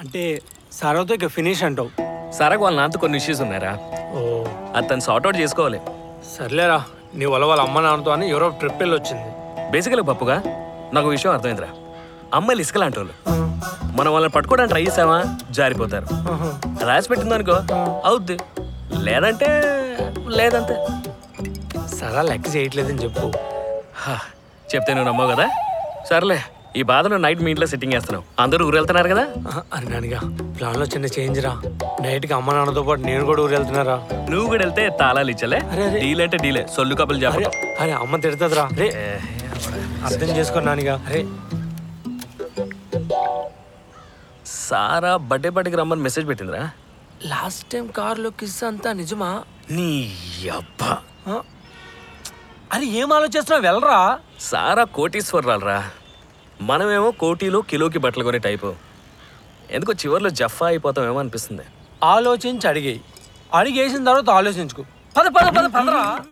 అంటే సారాతో ఇక ఫినిష్ అంటావు సరగా వాళ్ళ నాన్నతో కొన్ని ఇష్యూస్ ఉన్నారా ఓ అది తను సార్ట్అవుట్ చేసుకోవాలి సర్లేరా నీ వల్ల వాళ్ళ అమ్మ నాన్నతో అని యూరోప్ ట్రిప్ వెళ్ళి వచ్చింది బేసికల్గా పప్పుగా నాకు ఒక విషయం అర్థమైందిరా అమ్మాయిలు ఇసుకలాంటి వాళ్ళు మనం వాళ్ళని పట్టుకోవడానికి ట్రై చేసామా జారిపోతారు రాసి పెట్టిందనుకో అవుద్ది లేదంటే లేదంతే సరా లెక్క చేయట్లేదని చెప్పు హా, చెప్తే నువ్వు నమ్మవు కదా సర్లే ఈ బాధను నైట్ మీ ఇంట్లో సెట్టింగ్ చేస్తున్నావు అందరూ ఊరు వెళ్తున్నారు కదా ఆహా, అరే నానిగా ప్లాన్లో చిన్న చేంజ్ రా నైట్కి అమ్మ నాన్నతో పాటు నేను కూడా ఊరు వెళ్తున్నారా నువ్వు కూడా వెళ్తే తాళాలు ఇచ్చలే అరే, అరే. డీల్ అంటే డీలే సొల్లు కబులు అరే చెప్పడం అరే అమ్మ తిడుతుందిరా రే అర్థం చేసుకో నానిగా అరే సారా బర్త్డే పార్టీకి రమ్మని మెసేజ్ పెట్టిందిరా లాస్ట్ టైం కార్లో కిస్ అంతా నిజమా నీ అబ్బా ఆ? అరే ఏం ఆలోచిస్తున్నావు వెళ్ళరా సారా కోటీశ్వరరాలరా మనమేమో కోటీలో కిలోకి బట్టలు కొనే టైపు ఎందుకో చివర్లో జఫా అయిపోతామేమో అనిపిస్తుంది ఆలోచించి అడిగేయి అడిగేసిన తర్వాత ఆలోచించుకో పద పద పద పదరా